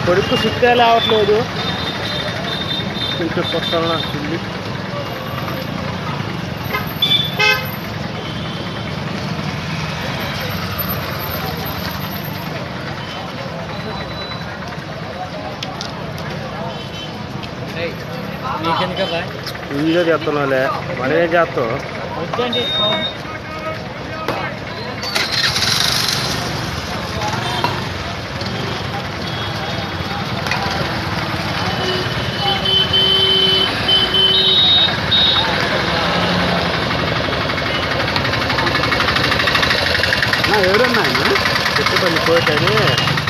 కొడుకు సుత్తే లేవట్లేదు కొంచెం కొట్టాలి వస్తుంది నీకెందుకబ్బా వీడియో చేస్తున్నావులే మనమేం చేస్తాం వద్దండి ఎవరన్నా ఆయన చెట్టుపల్లి కోట అని